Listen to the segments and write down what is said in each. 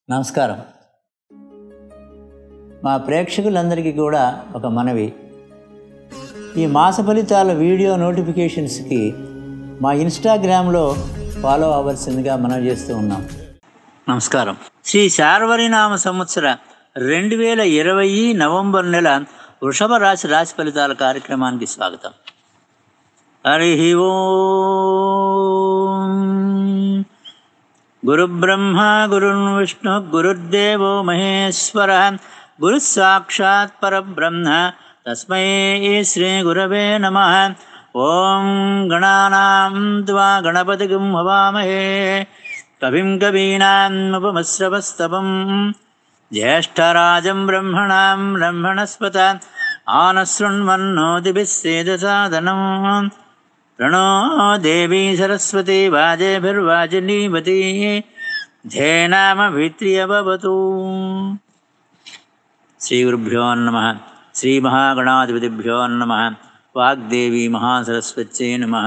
నమస్కారం మా ప్రేక్షకులందరికీ కూడా ఒక మనవి ఈ మాస ఫలితాల వీడియో నోటిఫికేషన్స్కి మా ఇన్స్టాగ్రామ్లో ఫాలో అవ్వాల్సిందిగా మనం చేస్తూ ఉన్నాం నమస్కారం శ్రీ శార్వరినామ సంవత్సర రెండు వేల ఇరవై నవంబర్ నెల వృషభ రాశి రాశి ఫలితాల కార్యక్రమానికి స్వాగతం హరి ఓం గురుబ్రహ్మ గురున్ విష్ణు గురుర్దేవో మహేశ్వర గురు సాక్షాత్ పరబ్రహ్మ తస్మై శ్రీ గురవే నమ ఓం గణానాం త్వా గణపతిగం హవామహే కవిం కవీనాముపమశ్రవస్తవం జ్యేష్ఠరాజం బ్రహ్మణాం బ్రహ్మణస్పత ఆనశృణ్వన్నోతిభిः సేదసాదనం ప్రణో దేవీ సరస్వతి వాజేభిర్వాజనీవతి ధేనామభిత్రియవతు శ్రీగురుభ్యో నమ శ్రీమహాగణాధిపతిభ్యో నమ వాగ్దేవి మహాసరస్వత్యై నమ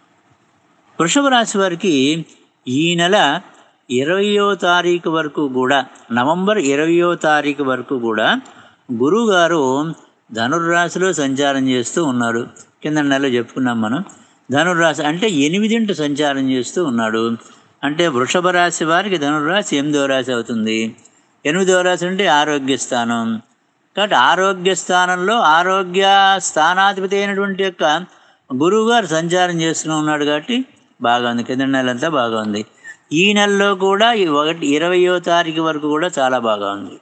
వృషభ రాశి వారికి ఈ నెల ఇరవయో తారీఖు వరకు కూడా నవంబర్ ఇరవయో తారీఖు వరకు కూడా గురువుగారు ధనుర్రాశిలో సంచారం చేస్తూ ఉన్నారు కింద నెలలో చెప్పుకున్నాం మనం ధనుర్రాశి అంటే ఎనిమిదింట సంచారం చేస్తూ ఉన్నాడు అంటే వృషభ రాశి వారికి ధనుర్రాశి ఎనిమిదో రాశి అవుతుంది ఎనిమిదో రాశి అంటే ఆరోగ్య స్థానం కాబట్టి ఆరోగ్య స్థానంలో ఆరోగ్య స్థానాధిపతి అయినటువంటి యొక్క గురువు గారు సంచారం చేస్తూ ఉన్నాడు కాబట్టి బాగా ఉంది కింద నెలంతా బాగా ఉంది ఈ నెలలో కూడా ఈ ఒకటి ఇరవయో తారీఖు వరకు కూడా చాలా బాగా ఉంది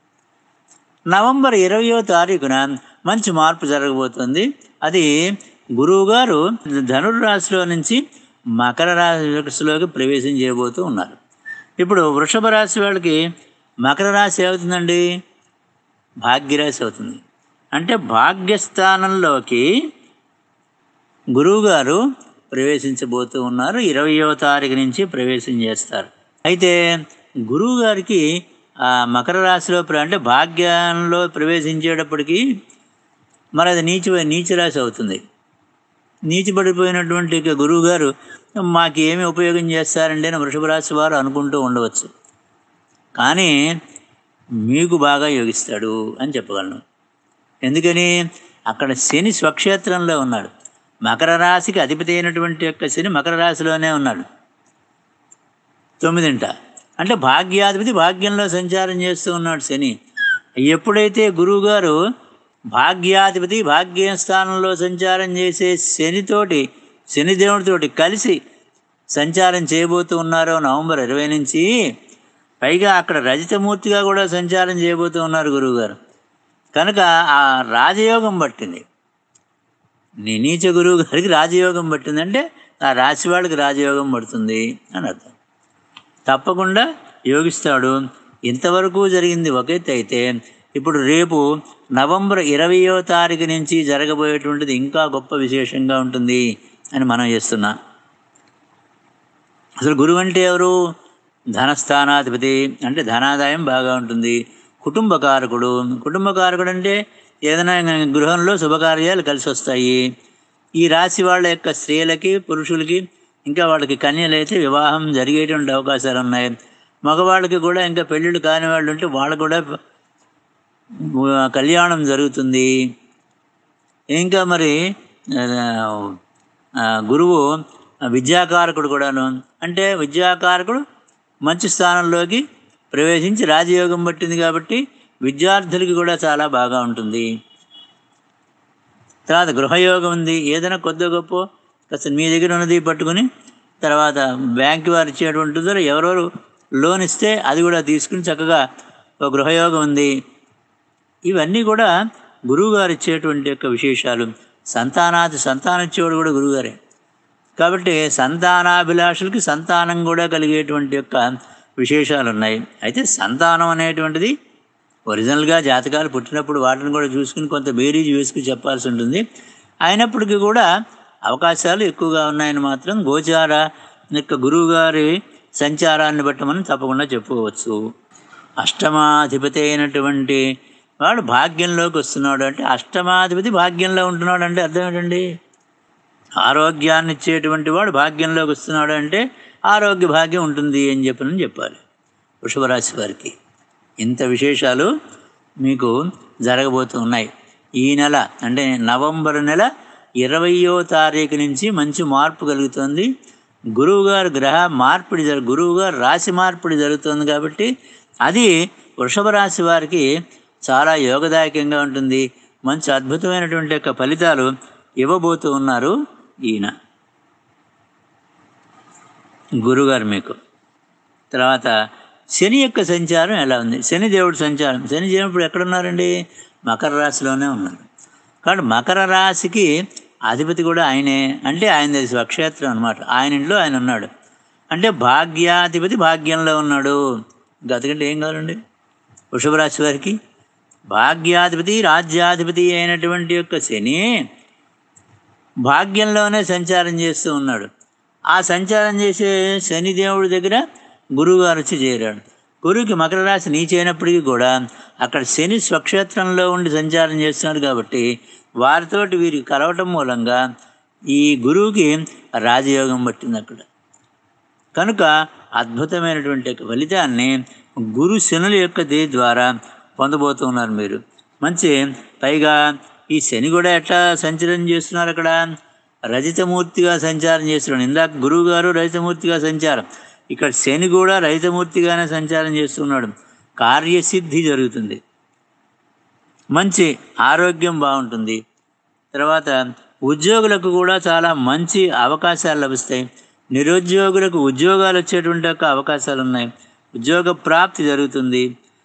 నవంబర్ ఇరవయో తారీఖున మంచి మార్పు జరగబోతుంది అది గురువుగారు ధనుర్రాశిలో నుంచి మకర రాశిలోకి ప్రవేశం చేయబోతూ ఉన్నారు ఇప్పుడు వృషభ రాశి వాళ్ళకి మకర రాశి అవుతుందండి భాగ్యరాశి అవుతుంది అంటే భాగ్యస్థానంలోకి గురువుగారు ప్రవేశించబోతూ ఉన్నారు ఇరవయో తారీఖు నుంచి ప్రవేశం చేస్తారు అయితే గురువు గారికి ఆ మకర రాశిలో ప్ర- అంటే భాగ్యంలో ప్రవేశించేటప్పటికి మరి అది నీచ నీచ రాశి అవుతుంది నీచిపడిపోయినటువంటి ఇక గురువు గారు మాకు ఏమి ఉపయోగం చేస్తారండి అని వృషభ రాశి వారు అనుకుంటూ ఉండవచ్చు కానీ మీకు బాగా యోగిస్తాడు అని చెప్పగలను ఎందుకని అక్కడ శని స్వక్షేత్రంలో ఉన్నాడు మకర రాశికి అధిపతి అయినటువంటి యొక్క శని మకర రాశిలోనే ఉన్నాడు తొమ్మిదింట అంటే భాగ్యాధిపతి భాగ్యంలో సంచారం చేస్తూ ఉన్నాడు శని ఎప్పుడైతే గురువుగారు భాగ్యాధిపతి భాగ్య స్థానంలో సంచారం చేసే శనితోటి శనిదేవుడితోటి కలిసి సంచారం చేయబోతూ ఉన్నారో నవంబర్ ఇరవై నుంచి పైగా అక్కడ రజితమూర్తిగా కూడా సంచారం చేయబోతూ ఉన్నారు గురువుగారు కనుక ఆ రాజయోగం పట్టింది నీ నీచ గురువు గారికి రాజయోగం పట్టిందంటే ఆ రాశి వాళ్ళకి రాజయోగం పడుతుంది అని అర్థం తప్పకుండా యోగిస్తాడు ఇంతవరకు జరిగింది ఒక ఎత్తు అయితే ఇప్పుడు రేపు నవంబర్ ఇరవయో తారీఖు నుంచి జరగబోయేటువంటిది ఇంకా గొప్ప విశేషంగా ఉంటుంది అని మనం చేస్తున్నా అసలు గురువు అంటే ఎవరు ధనస్థానాధిపతి అంటే ధనాదాయం బాగా ఉంటుంది కుటుంబకారకుడు కుటుంబకారకుడు అంటే ఏదైనా గృహంలో శుభకార్యాలు కలిసి వస్తాయి ఈ రాశి వాళ్ళ యొక్క స్త్రీలకి పురుషులకి ఇంకా వాళ్ళకి కన్యలు అయితే వివాహం జరిగేటువంటి అవకాశాలు ఉన్నాయి మగవాళ్ళకి కూడా ఇంకా పెళ్ళిళ్ళు కాని వాళ్ళు ఉంటే వాళ్ళకు కూడా ఆ, కళ్యాణం జరుగుతుంది ఇంకా మరి ఆ, ఆ, గురువు విద్యాకారకుడు కూడాను అంటే విద్యాకారకుడు మంచి స్థానంలోకి ప్రవేశించి రాజయోగం పట్టింది కాబట్టి విద్యార్థులకి కూడా చాలా బాగా ఉంటుంది తర్వాత గృహయోగం ఉంది ఏదైనా కొద్ది గొప్ప కాస్త మీ దగ్గర ఉన్నది పట్టుకుని తర్వాత బ్యాంక్ వారు ఇచ్చేటువంటిదో ఎవరెవరు లోన్ ఇస్తే అది కూడా తీసుకుని చక్కగా ఒక గృహయోగం ఉంది ఇవన్నీ కూడా గురువుగారు ఇచ్చేటువంటి యొక్క విశేషాలు సంతానాది సంతానిచ్చేవాడు కూడా గురువుగారే కాబట్టి సంతానాభిలాషులకి సంతానం కూడా కలిగేటువంటి యొక్క విశేషాలు ఉన్నాయి అయితే సంతానం అనేటువంటిది ఒరిజినల్గా జాతకాలు పుట్టినప్పుడు వాటిని కూడా చూసుకుని కొంత బేరీజ్ వేసుకుని చెప్పాల్సి ఉంటుంది అయినప్పటికీ కూడా అవకాశాలు ఎక్కువగా ఉన్నాయని మాత్రం గోచార యొక్క గురువుగారి సంచారాన్ని బట్టి మనం తప్పకుండా చెప్పుకోవచ్చు అష్టమాధిపతి అయినటువంటి వాడు భాగ్యంలోకి వస్తున్నాడు అంటే అష్టమాధిపతి భాగ్యంలో ఉంటున్నాడు అంటే అర్థం ఏంటండి ఆరోగ్యాన్ని ఇచ్చేటువంటి వాడు భాగ్యంలోకి వస్తున్నాడు అంటే ఆరోగ్య భాగ్యం ఉంటుంది అని చెప్పనని చెప్పాలి వృషభ రాశి వారికి ఇంత విశేషాలు మీకు జరగబోతూ ఉన్నాయి ఈ నెల అంటే నవంబర్ నెల ఇరవయో తారీఖు నుంచి మంచి మార్పు కలుగుతుంది గురువుగారు గ్రహ మార్పిడి జరు గురువుగారు రాశి మార్పిడి జరుగుతుంది కాబట్టి అది వృషభ రాశి వారికి చాలా యోగదాయకంగా ఉంటుంది మంచి అద్భుతమైనటువంటి యొక్క ఫలితాలు ఇవ్వబోతూ ఉన్నారు ఈయన గురుగారు మీకు తర్వాత శని యొక్క సంచారం ఎలా ఉంది శని దేవుడి సంచారం శని దేవుడు ఎక్కడున్నారండి మకర రాశిలోనే ఉన్నారు కాబట్టి మకర రాశికి అధిపతి కూడా ఆయనే అంటే ఆయన స్వక్షేత్రం అనమాట ఆయన ఇంట్లో ఆయన ఉన్నాడు అంటే భాగ్యాధిపతి భాగ్యంలో ఉన్నాడు గతకంటే ఏం కావాలండి వృషభ రాశి వారికి భాగ్యాధిపతి రాజ్యాధిపతి అయినటువంటి యొక్క శని భాగ్యంలోనే సంచారం చేస్తూ ఉన్నాడు ఆ సంచారం చేసే శనిదేవుడి దగ్గర గురువుగారు వచ్చి చేరాడు గురువుకి మకర రాశి నీచైనప్పటికీ కూడా అక్కడ శని స్వక్షేత్రంలో ఉండి సంచారం చేస్తున్నాడు కాబట్టి వారితోటి వీరికి కలవటం మూలంగా ఈ గురువుకి రాజయోగం పట్టింది అక్కడ కనుక అద్భుతమైనటువంటి యొక్క ఫలితాన్ని గురు శనుల యొక్క దే ద్వారా పొందబోతున్నారు మీరు మంచి పైగా ఈ శని కూడా ఎట్లా సంచలనం చేస్తున్నారు అక్కడ రజితమూర్తిగా సంచారం చేస్తున్నాడు ఇందాక గురువు గారు రజితమూర్తిగా సంచారం ఇక్కడ శని కూడా రజితమూర్తిగానే సంచారం చేస్తున్నాడు కార్యసిద్ధి జరుగుతుంది మంచి ఆరోగ్యం బాగుంటుంది తర్వాత ఉద్యోగులకు కూడా చాలా మంచి అవకాశాలు లభిస్తాయి నిరుద్యోగులకు ఉద్యోగాలు వచ్చేటువంటి యొక్క అవకాశాలు ఉన్నాయి ఉద్యోగ ప్రాప్తి జరుగుతుంది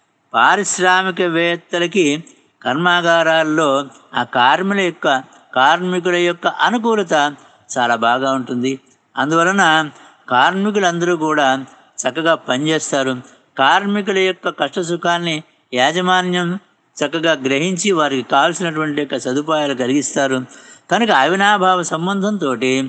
పారిశ్రామికవేత్తలకి కర్మాగారాల్లో ఆ కార్మికుల యొక్క కార్మికుల యొక్క అనుకూలత చాలా బాగా ఉంటుంది అందువలన కార్మికులందరూ కూడా చక్కగా పనిచేస్తారు కార్మికుల యొక్క కష్ట సుఖాన్ని యాజమాన్యం చక్కగా గ్రహించి వారికి కావాల్సినటువంటి యొక్క సదుపాయాలు కలిగిస్తారు కనుక అవినాభావ సంబంధంతో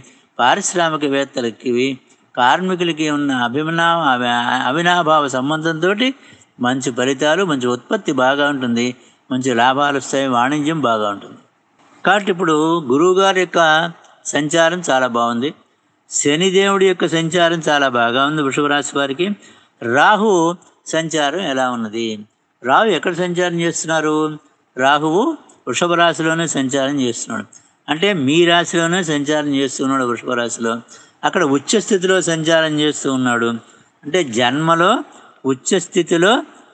పారిశ్రామికవేత్తలకి కార్మికులకి ఉన్న అభిమనా అవినాభావ సంబంధంతో మంచి ఫలితాలు మంచి ఉత్పత్తి బాగా ఉంటుంది మంచి లాభాలు వస్తాయి వాణిజ్యం బాగా ఉంటుంది కాబట్టి ఇప్పుడు గురువుగారి యొక్క సంచారం చాలా బాగుంది శనిదేవుడి యొక్క సంచారం చాలా బాగా ఉంది వృషభ రాశి వారికి రాహు సంచారం ఎలా ఉన్నది రాహు ఎక్కడ సంచారం చేస్తున్నారు రాహువు వృషభ రాశిలోనే సంచారం చేస్తున్నాడు అంటే మీ రాశిలోనే సంచారం చేస్తున్నాడు వృషభ రాశిలో అక్కడ ఉచ్చ స్థితిలో సంచారం చేస్తూ ఉన్నాడు అంటే జన్మలో ఉచ్చ స్థితిలో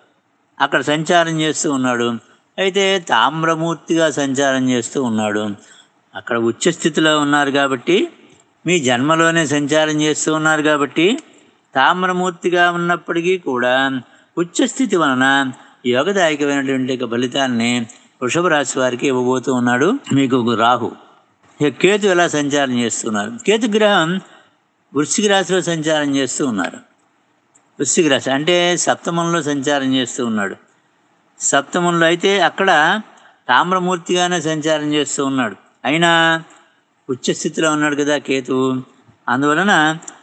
అక్కడ సంచారం చేస్తూ ఉన్నాడు అయితే తామ్రమూర్తిగా సంచారం చేస్తూ ఉన్నాడు అక్కడ ఉచ్చ స్థితిలో ఉన్నారు కాబట్టి మీ జన్మలోనే సంచారం చేస్తూ ఉన్నారు కాబట్టి తామ్రమూర్తిగా ఉన్నప్పటికీ కూడా ఉచ్చస్థితి వలన యోగదాయకమైనటువంటి ఒక ఫలితాన్ని వృషభ రాశి వారికి ఇవ్వబోతూ ఉన్నాడు మీకు రాహు ఇక కేతు ఎలా సంచారం చేస్తున్నారు కేతు గ్రహం వృశ్చిక రాశిలో సంచారం చేస్తూ ఉన్నారు వృశ్చిక రాశి అంటే సప్తమంలో సంచారం చేస్తూ ఉన్నాడు సప్తమంలో అయితే అక్కడ తామ్రమూర్తిగానే సంచారం చేస్తూ ఉన్నాడు అయినా ఉచ్చస్థితిలో ఉన్నాడు కదా కేతు అందువలన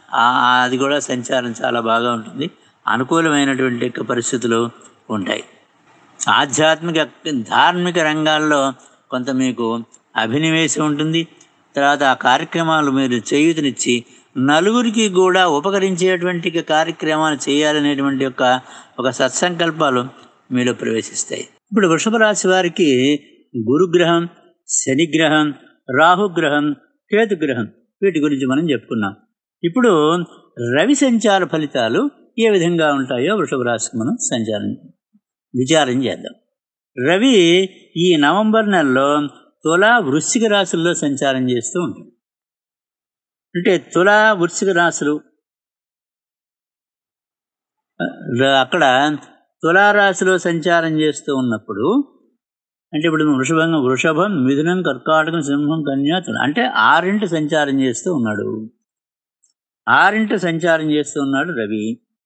అది కూడా సంచారం చాలా బాగా ఉంటుంది అనుకూలమైనటువంటి యొక్క పరిస్థితులు ఉంటాయి ఆధ్యాత్మిక ధార్మిక రంగాల్లో కొంత మీకు అభినవేశం ఉంటుంది తర్వాత ఆ కార్యక్రమాలు మీరు చేయూతనిచ్చి నలుగురికి కూడా ఉపకరించేటువంటి కార్యక్రమాలు చేయాలనేటువంటి యొక్క ఒక సత్సంకల్పాలు మీలో ప్రవేశిస్తాయి ఇప్పుడు వృషభ రాశి వారికి గురుగ్రహం శనిగ్రహం రాహుగ్రహం కేతుగ్రహం వీటి గురించి మనం చెప్పుకున్నాం ఇప్పుడు రవి సంచార ఫలితాలు ఏ విధంగా ఉంటాయో వృషభ రాశికి మనం సంచారం విచారం చేద్దాం రవి ఈ నవంబర్ నెలలో తులా వృశ్చిక రాశుల్లో సంచారం చేస్తూ ఉంటాడు అంటే తులా వృశ్చిక రాశులు అక్కడ తులారాశిలో సంచారం చేస్తూ ఉన్నప్పుడు అంటే ఇప్పుడు వృషభం వృషభం మిథునం కర్కాటకం సింహం కన్యా తుల అంటే ఆరింటి సంచారం చేస్తూ ఉన్నాడు ఆరింటి సంచారం చేస్తూ ఉన్నాడు రవి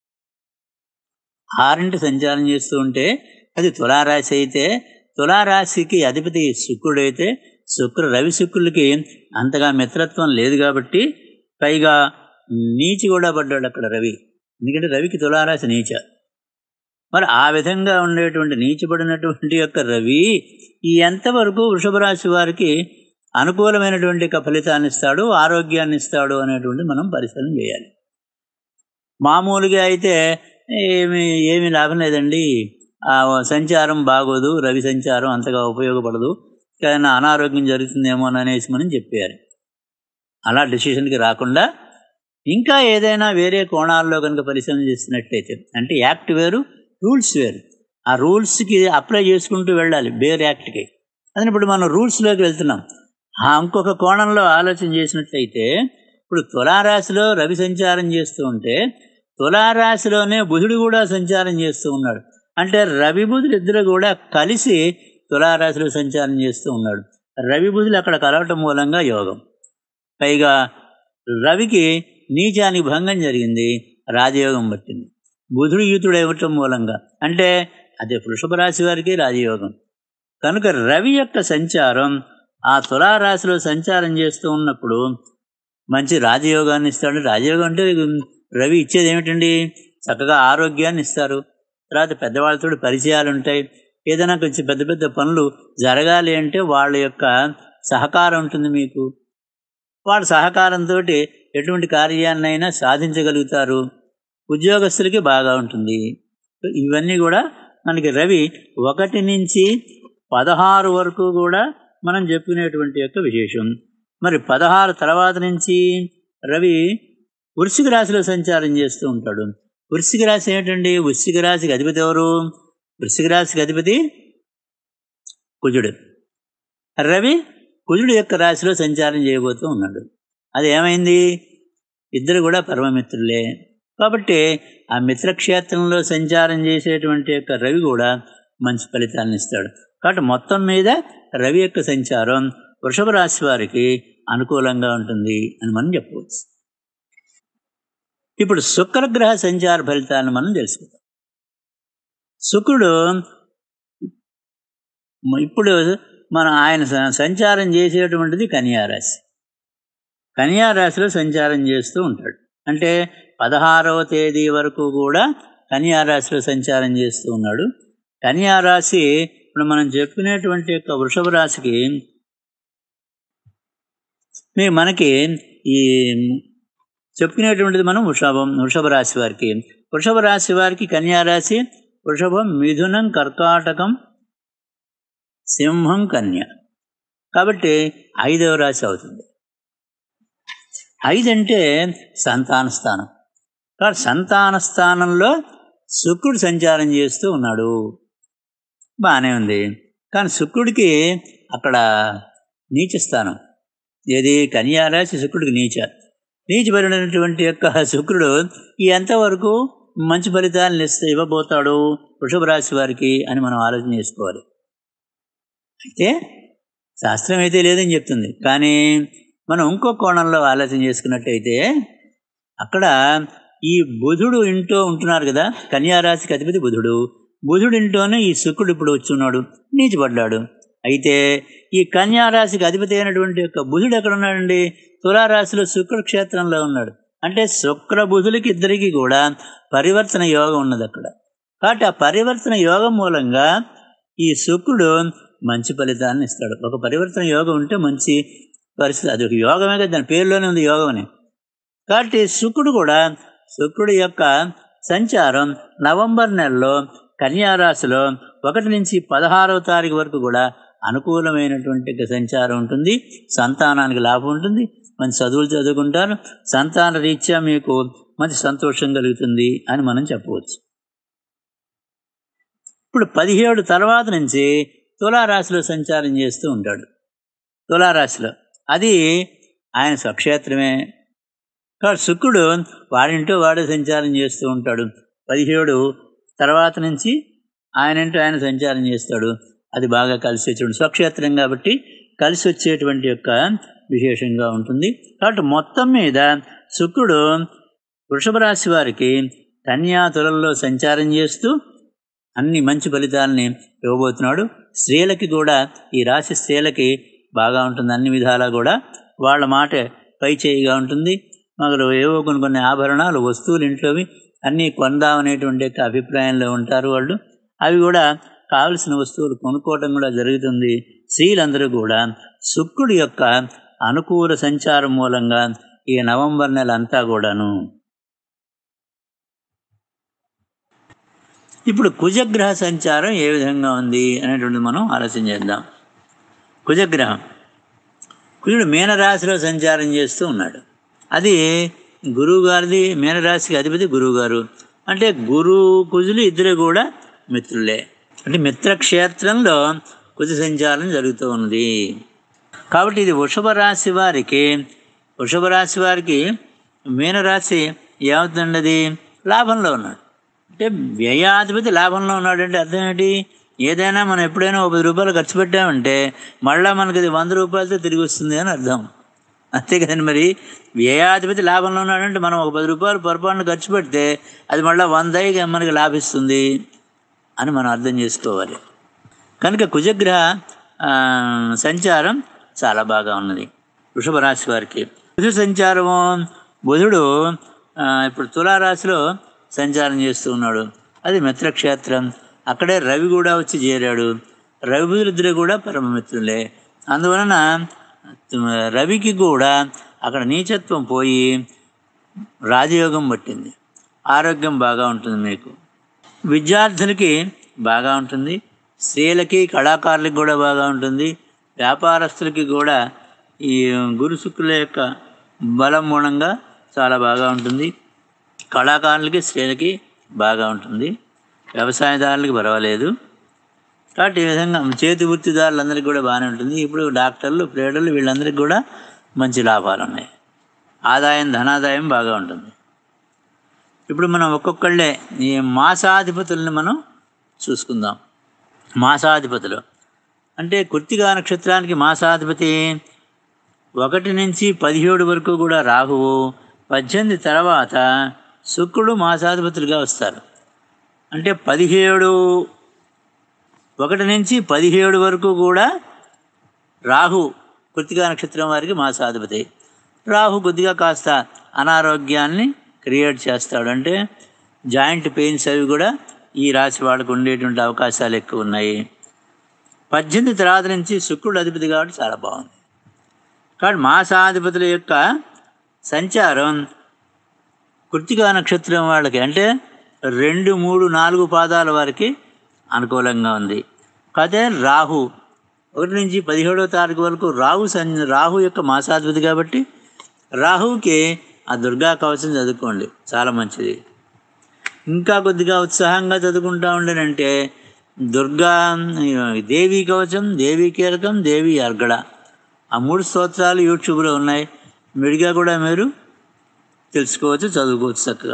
ఆరింటి సంచారం చేస్తూ ఉంటే అది తులారాశి అయితే తులారాశికి అధిపతి శుక్రుడైతే శుక్ర రవి శుక్రులకి అంతగా మిత్రత్వం లేదు కాబట్టి పైగా నీచి కూడా పడ్డాడు అక్కడ రవి ఎందుకంటే రవికి తులారాశి నీచ మరి ఆ విధంగా ఉండేటువంటి నీచబడినటువంటి యొక్క రవి ఈ ఎంతవరకు వృషభ రాశి వారికి అనుకూలమైనటువంటి యొక్క ఫలితాన్ని ఇస్తాడు ఆరోగ్యాన్ని ఇస్తాడు అనేటువంటి మనం పరిశీలన చేయాలి మామూలుగా అయితే ఏమి ఏమి లాభం లేదండి ఆ సంచారం బాగోదు రవి సంచారం అంతగా ఉపయోగపడదు కానీ అనారోగ్యం జరుగుతుందేమో అనేసి మనం చెప్పారు అలా డెసిషన్కి రాకుండా ఇంకా ఏదైనా వేరే కోణాల్లో కనుక పరిశీలన చేసినట్లయితే అంటే యాక్ట్ వేరు రూల్స్ వేరు ఆ రూల్స్కి అప్లై చేసుకుంటూ వెళ్ళాలి బేర్ యాక్ట్కి అదే ఇప్పుడు మనం రూల్స్లోకి వెళ్తున్నాం ఆ ఇంకొక కోణంలో ఆలోచన చేసినట్లయితే ఇప్పుడు తులారాశిలో రవి సంచారం చేస్తూ ఉంటే తులారాశిలోనే బుధుడు కూడా సంచారం చేస్తూ ఉన్నాడు అంటే రవి బుధులు ఇద్దరు కూడా కలిసి తులారాశిలో సంచారం చేస్తూ ఉన్నాడు రవి బుధులు అక్కడ కలవటం మూలంగా యోగం పైగా రవికి నీచానికి భంగం జరిగింది రాజయోగం పట్టింది బుధుడు యూతుడు ఇవ్వటం మూలంగా అంటే అదే వృషభ రాశి వారికి రాజయోగం కనుక రవి యొక్క సంచారం ఆ తులారాశిలో సంచారం చేస్తూ ఉన్నప్పుడు మంచి రాజయోగాన్ని ఇస్తాడు రాజయోగం అంటే రవి ఇచ్చేది ఏమిటండి చక్కగా ఆరోగ్యాన్ని ఇస్తారు తర్వాత పెద్దవాళ్ళతో పరిచయాలు ఉంటాయి ఏదైనా కొంచెం పెద్ద పెద్ద పనులు జరగాలి అంటే వాళ్ళ యొక్క సహకారం ఉంటుంది మీకు వాళ్ళ సహకారంతో ఎటువంటి కార్యాన్నైనా సాధించగలుగుతారు ఉద్యోగస్తులకి బాగా ఉంటుంది ఇవన్నీ కూడా మనకి రవి ఒకటి నుంచి పదహారు వరకు కూడా మనం చెప్పుకునేటువంటి యొక్క విశేషం మరి పదహారు తర్వాత నుంచి రవి వృశ్చిక రాశిలో సంచారం చేస్తూ ఉంటాడు వృశ్చిక రాశి ఏంటండి వృశ్చిక రాశికి అధిపతి ఎవరు వృశ్చిక రాశికి అధిపతి కుజుడు రవి కుజుడు యొక్క రాశిలో సంచారం చేయబోతూ ఉన్నాడు అది ఏమైంది ఇద్దరు కూడా పరమమిత్రులే కాబట్టి ఆ మిత్రక్షేత్రంలో సంచారం చేసేటువంటి యొక్క రవి కూడా మంచి ఫలితాలను ఇస్తాడు కాబట్టి మొత్తం మీద రవి యొక్క సంచారం వృషభ రాశి వారికి అనుకూలంగా ఉంటుంది అని మనం చెప్పవచ్చు ఇప్పుడు శుక్రగ్రహ సంచార ఫలితాలను మనం తెలుసుకుందాం శుక్రుడు ఇప్పుడు మనం ఆయన సంచారం చేసేటువంటిది కన్యారాశి కన్యారాశిలో సంచారం చేస్తూ ఉంటాడు అంటే పదహారవ తేదీ వరకు కూడా కన్యారాశిలో సంచారం చేస్తూ ఉన్నాడు కన్యారాశి ఇప్పుడు మనం చెప్పుకునేటువంటి యొక్క వృషభ రాశికి మీ మనకి ఈ చెప్పుకునేటువంటిది మనం వృషభం వృషభ రాశి వారికి వృషభ రాశి వారికి కన్యారాశి వృషభం మిథునం కర్కాటకం సింహం కన్య కాబట్టి ఐదవ రాశి అవుతుంది ఐదు అంటే సంతాన స్థానం కాబట్టి సంతాన స్థానంలో శుక్రుడు సంచారం చేస్తూ ఉన్నాడు బాగానే ఉంది కానీ శుక్రుడికి అక్కడ నీచ స్థానం ఏది కన్యారాశి శుక్రుడికి నీచ నీచబడినటువంటి యొక్క శుక్రుడు ఈ ఎంతవరకు మంచి ఫలితాలను ఇస్తే ఇవ్వబోతాడు వృషభ రాశి వారికి అని మనం ఆలోచన చేసుకోవాలి అయితే శాస్త్రం అయితే లేదని చెప్తుంది కానీ మనం ఇంకో కోణంలో ఆలోచన చేసుకున్నట్టయితే అక్కడ ఈ బుధుడు ఇంటో ఉంటున్నారు కదా కన్యారాశికి అధిపతి బుధుడు బుధుడు ఇంటోనే ఈ శుక్రుడు ఇప్పుడు వచ్చి ఉన్నాడు నీచిపడ్డాడు అయితే ఈ కన్యారాశికి అధిపతి అయినటువంటి యొక్క బుధుడు ఎక్కడ ఉన్నాడండి తులారాశిలో శుక్ర క్షేత్రంలో ఉన్నాడు అంటే శుక్ర బుధులకి ఇద్దరికి కూడా పరివర్తన యోగం ఉన్నది అక్కడ కాబట్టి ఆ పరివర్తన యోగం మూలంగా ఈ శుక్రుడు మంచి ఫలితాన్ని ఇస్తాడు ఒక పరివర్తన యోగం ఉంటే మంచి పరిస్థితి అది ఒక యోగమే కదా దాని పేరులోనే ఉంది యోగం అని కాబట్టి శుక్రుడు కూడా శుక్రుడి యొక్క సంచారం నవంబర్ నెలలో కన్యారాశిలో ఒకటి నుంచి పదహారవ తారీఖు వరకు కూడా అనుకూలమైనటువంటి సంచారం ఉంటుంది సంతానానికి లాభం ఉంటుంది మంచి చదువులు చదువుకుంటారు సంతాన రీత్యా మీకు మంచి సంతోషం కలుగుతుంది అని మనం చెప్పవచ్చు ఇప్పుడు పదిహేడు తర్వాత నుంచి తులారాశిలో సంచారం చేస్తూ ఉంటాడు తులారాశిలో అది ఆయన స్వక్షేత్రమే కాబట్టి శుక్రుడు వాడింటూ వాడే సంచారం చేస్తూ ఉంటాడు పదిహేడు తర్వాత నుంచి ఆయనంటూ ఆయన సంచారం చేస్తాడు అది బాగా కలిసి వచ్చేటువంటి స్వక్షేత్రం కాబట్టి కలిసి వచ్చేటువంటి యొక్క విశేషంగా ఉంటుంది కాబట్టి మొత్తం మీద శుక్రుడు వృషభ రాశి వారికి కన్యా తులల్లో సంచారం చేస్తూ అన్ని మంచి ఫలితాలని ఇవ్వబోతున్నాడు స్త్రీలకి కూడా ఈ రాశి స్త్రీలకి బాగా ఉంటుంది అన్ని విధాలా కూడా వాళ్ళ మాట పై చేయిగా ఉంటుంది మొదలు ఏవో కొన్ని కొన్ని ఆభరణాలు వస్తువులు ఇంట్లోవి అన్నీ కొందామనేటువంటి యొక్క అభిప్రాయంలో ఉంటారు వాళ్ళు అవి కూడా కావలసిన వస్తువులు కొనుక్కోవడం కూడా జరుగుతుంది స్త్రీలందరూ కూడా శుక్రుడి యొక్క అనుకూల సంచారం మూలంగా ఈ నవంబర్ నెల అంతా కూడాను ఇప్పుడు కుజగ్రహ సంచారం ఏ విధంగా ఉంది అనేటువంటిది మనం ఆలోచన చేద్దాం కుజగ్రహం కుజుడు మీనరాశిలో సంచారం చేస్తూ ఉన్నాడు అది గురువు గారిది మీనరాశికి అధిపతి గురువు గారు అంటే గురు కుజులు ఇద్దరు కూడా మిత్రులే అంటే మిత్రక్షేత్రంలో కుజ సంచారం జరుగుతూ ఉన్నది కాబట్టి ఇది వృషభ రాశి వారికి వృషభ రాశి వారికి మీనరాశి ఏమవుతుండది లాభంలో ఉన్నాడు అంటే వ్యయాధిపతి లాభంలో ఉన్నాడు అంటే అర్థం ఏంటి ఏదైనా మనం ఎప్పుడైనా ఒక పది రూపాయలు ఖర్చు పెట్టామంటే మళ్ళీ మనకి అది వంద రూపాయలతో తిరిగి వస్తుంది అని అర్థం అంతే కదండి మరి వ్యయాధిపతి లాభంలో ఉన్నాడంటే మనం ఒక పది రూపాయలు పొరపాటున ఖర్చు పెడితే అది మళ్ళీ వంద మనకి లాభిస్తుంది అని మనం అర్థం చేసుకోవాలి కనుక కుజగ్రహ ఆ, సంచారం చాలా బాగా ఉన్నది వృషభ రాశి వారికి కుజ సంచారము బుధుడు ఆ, ఇప్పుడు తులారాశిలో సంచారం చేస్తూ ఉన్నాడు అది మిత్రక్షేత్రం అక్కడే రవి కూడా వచ్చి చేరాడు రవి బుధులిద్దరు కూడా పరమమిత్రులే అందువలన రవికి కూడా అక్కడ నీచత్వం పోయి రాజయోగం పట్టింది ఆరోగ్యం బాగా ఉంటుంది మీకు విద్యార్థులకి బాగా ఉంటుంది స్త్రీలకి కళాకారులకి కూడా బాగా ఉంటుంది వ్యాపారస్తులకి కూడా ఈ గురు శుక్రుల యొక్క బలం మూలంగా చాలా బాగా ఉంటుంది కళాకారులకి స్త్రీలకి బాగా ఉంటుంది వ్యవసాయదారులకి పర్వాలేదు కాబట్టి ఈ విధంగా చేతి వృత్తిదారులందరికీ కూడా బాగానే ఉంటుంది ఇప్పుడు డాక్టర్లు ప్లేడర్లు వీళ్ళందరికీ కూడా మంచి లాభాలు ఉన్నాయి ఆదాయం ధనాదాయం బాగా ఉంటుంది ఇప్పుడు మనం ఒక్కొక్కళ్ళే ఈ మాసాధిపతుల్ని మనం చూసుకుందాం మాసాధిపతులు అంటే కృత్తికా నక్షత్రానికి మాసాధిపతి ఒకటి నుంచి పదిహేడు వరకు కూడా రాహువు పద్దెనిమిది తర్వాత శుక్రుడు మాసాధిపతులుగా వస్తారు అంటే పదిహేడు ఒకటి నుంచి పదిహేడు వరకు కూడా రాహు కృతికా నక్షత్రం వారికి మాసాధిపతి రాహు కొద్దిగా కాస్త అనారోగ్యాన్ని క్రియేట్ చేస్తాడు అంటే జాయింట్ పెయిన్స్ అవి కూడా ఈ రాశి వాళ్ళకు ఉండేటువంటి అవకాశాలు ఎక్కువ ఉన్నాయి పద్దెనిమిది తర్వాత నుంచి శుక్రుడు అధిపతి కాబట్టి చాలా బాగుంది కాబట్టి మాసాధిపతుల యొక్క సంచారం కృతికా నక్షత్రం వాళ్ళకి అంటే రెండు మూడు నాలుగు పాదాల వారికి అనుకూలంగా ఉంది కాదే రాహు ఒకటి నుంచి పదిహేడవ తారీఖు వరకు రాహు సన్ రాహు యొక్క మాసాధిపతి కాబట్టి రాహుకి ఆ దుర్గా కవచం చదువుకోండి చాలా మంచిది ఇంకా కొద్దిగా ఉత్సాహంగా చదువుకుంటా ఉండేనంటే దుర్గా దేవి కవచం దేవి కీలకం దేవి అర్గడ ఆ మూడు స్తోత్రాలు యూట్యూబ్లో ఉన్నాయి విడిగా కూడా మీరు తెలుసుకోవచ్చు చదువుకోవచ్చు చక్కగా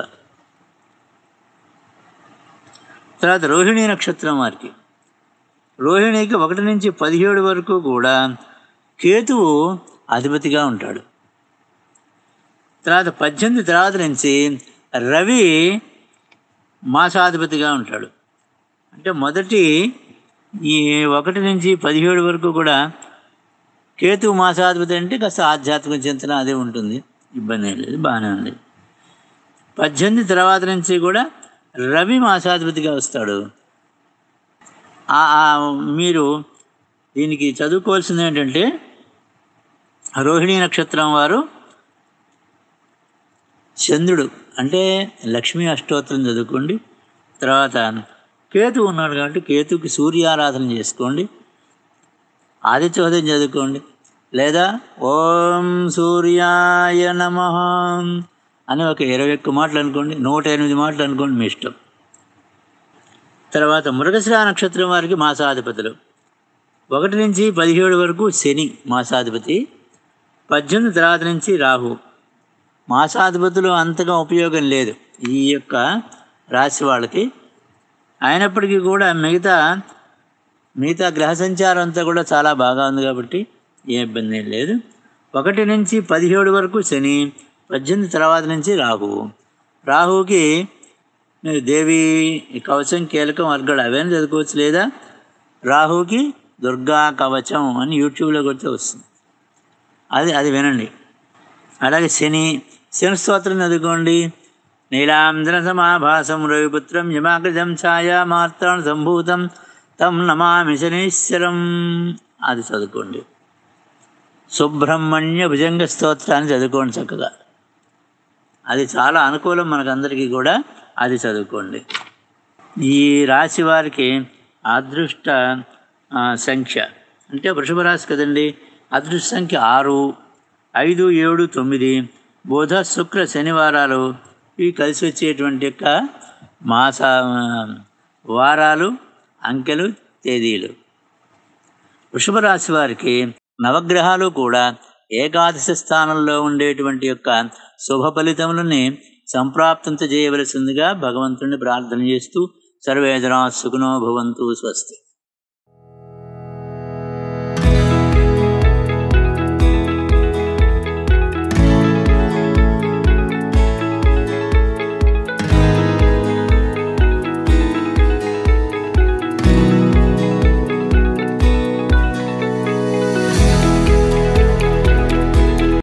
తర్వాత రోహిణి నక్షత్రం వారికి రోహిణికి ఒకటి నుంచి పదిహేడు వరకు కూడా కేతువు అధిపతిగా ఉంటాడు తర్వాత పద్దెనిమిది తర్వాత నుంచి రవి మాసాధిపతిగా ఉంటాడు అంటే మొదటి ఈ ఒకటి నుంచి పదిహేడు వరకు కూడా కేతు మాసాధిపతి అంటే కాస్త ఆధ్యాత్మిక చింతన అదే ఉంటుంది ఇబ్బంది ఏం లేదు బాగానే ఉంది పద్దెనిమిది తర్వాత నుంచి కూడా రవి మాసాధిపతిగా వస్తాడు ఆ- ఆ మీరు దీనికి చదువుకోవాల్సింది ఏంటంటే రోహిణీ నక్షత్రం వారు చంద్రుడు అంటే లక్ష్మీ అష్టోత్తరం చదువుకోండి తర్వాత కేతు ఉన్నాడు కాబట్టి కేతుకి సూర్యారాధన చేసుకోండి ఆదిత్య ఉదయం చదువుకోండి లేదా ఓం సూర్యాయ నమ అని ఒక ఇరవై ఒక్క మాటలు అనుకోండి నూట ఎనిమిది మాటలు అనుకోండి మీ ఇష్టం తర్వాత మృగశిరా నక్షత్రం వారికి మాసాధిపతులు ఒకటి నుంచి పదిహేడు వరకు శని మాసాధిపతి పద్దెనిమిది తర్వాత నుంచి రాహు మాసాధిపతులు అంతగా ఉపయోగం లేదు ఈ యొక్క రాశి వాళ్ళకి అయినప్పటికీ కూడా మిగతా మిగతా గ్రహ సంచారం అంతా కూడా చాలా బాగా ఉంది కాబట్టి ఏ ఇబ్బంది ఏం లేదు ఒకటి నుంచి పదిహేడు వరకు శని పద్దెనిమిది తర్వాత నుంచి రాహువు రాహువుకి మీరు దేవి కవచం కీలకం అర్గడ అవన్నీ చదువుకోవచ్చు లేదా రాహుకి దుర్గా కవచం అని యూట్యూబ్లో కొడితే వస్తుంది అది అది వినండి అలాగే శని శని స్తోత్రం చదువుకోండి నీలాంధ్ర సమాభాసం రవిపుత్రం యమాకృతం ఛాయామాత్రం సంభూతం తం నమామి శనీశ్వరం అది చదువుకోండి సుబ్రహ్మణ్య భుజంగ స్తోత్రాన్ని చదువుకోండి చక్కగా అది చాలా అనుకూలం మనకందరికీ కూడా అది చదువుకోండి ఈ రాశి వారికి అదృష్ట ఆ, సంఖ్య అంటే వృషభ రాశి కదండి అదృష్ట సంఖ్య ఆరు ఐదు ఏడు తొమ్మిది బుధ శుక్ర శనివారాలు ఇవి కలిసి వచ్చేటువంటి యొక్క మాస వారాలు అంకెలు తేదీలు వృషభ రాశి వారికి నవగ్రహాలు కూడా ఏకాదశి స్థానంలో ఉండేటువంటి యొక్క శుభ ఫలితములని సంప్రాప్తించ చేయవలసిందిగా భగవంతుని ప్రార్థన చేస్తూ సర్వేదనా సుఖనో భవంతు స్వస్తి